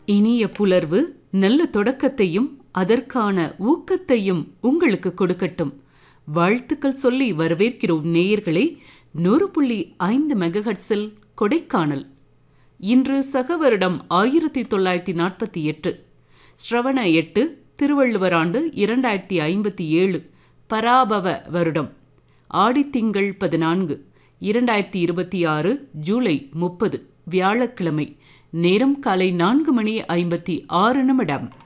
இனிய புலர்வு நல்ல தொடக்கத்தையும் அதற்கான ஊக்கத்தையும் உங்களுக்கு கொடுக்கட்டும் வாழ்த்துக்கள் சொல்லி வரவேற்கிறோம் நேயர்களே நூறு புள்ளி ஐந்து மெகஹட்ஸில் கொடைக்கானல் இன்று சக வருடம் ஆயிரத்தி தொள்ளாயிரத்தி நாற்பத்தி எட்டு ஸ்ரவண எட்டு திருவள்ளுவர் ஆண்டு இரண்டாயிரத்தி ஐம்பத்தி ஏழு பராபவ வருடம் ஆடித்திங்கள் பதினான்கு இரண்டாயிரத்தி இருபத்தி ஆறு ஜூலை முப்பது வியாழக்கிழமை நேரம் காலை நான்கு மணி ஐம்பத்தி ஆறு நிமிடம்